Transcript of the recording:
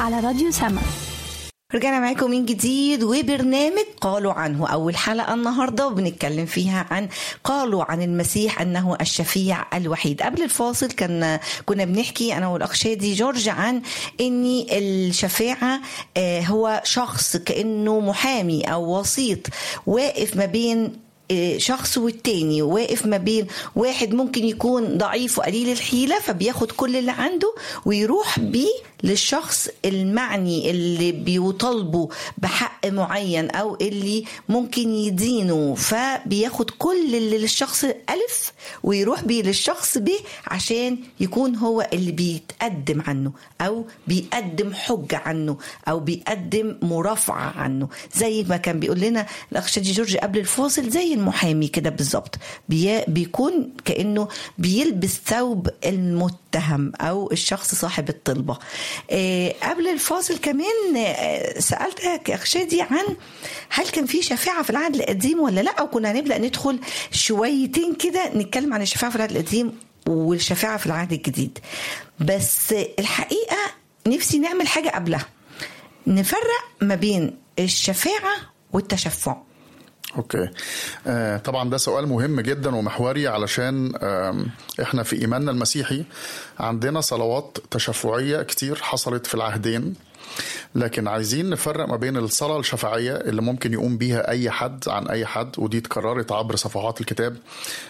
على راديو سما رجعنا معاكم من جديد وبرنامج قالوا عنه أول حلقة النهاردة وبنتكلم فيها عن قالوا عن المسيح أنه الشفيع الوحيد قبل الفاصل كان كنا بنحكي أنا والأخ شادي جورج عن أن الشفاعة آه، هو شخص كأنه محامي أو وسيط واقف ما بين شخص والتاني واقف ما بين واحد ممكن يكون ضعيف وقليل الحيلة فبياخد كل اللي عنده ويروح بيه للشخص المعني اللي بيطالبه بحق معين او اللي ممكن يدينه فبياخد كل اللي للشخص ألف ويروح بيه للشخص ب عشان يكون هو اللي بيتقدم عنه او بيقدم حجة عنه او بيقدم مرافعة عنه زي ما كان بيقول لنا الاخ شادي جورج قبل الفاصل زي المحامي كده بالظبط بي بيكون كانه بيلبس ثوب المتهم او الشخص صاحب الطلبه آه قبل الفاصل كمان آه سالتك يا اخ شادي عن هل كان في شفاعه في العهد القديم ولا لا وكنا هنبدا ندخل شويتين كده نتكلم عن الشفاعه في العهد القديم والشفاعه في العهد الجديد بس الحقيقه نفسي نعمل حاجه قبلها نفرق ما بين الشفاعه والتشفع اوكي آه طبعا ده سؤال مهم جدا ومحوري علشان آه احنا في ايماننا المسيحي عندنا صلوات تشفعيه كتير حصلت في العهدين لكن عايزين نفرق ما بين الصلاة الشفاعية اللي ممكن يقوم بيها أي حد عن أي حد ودي اتكررت عبر صفحات الكتاب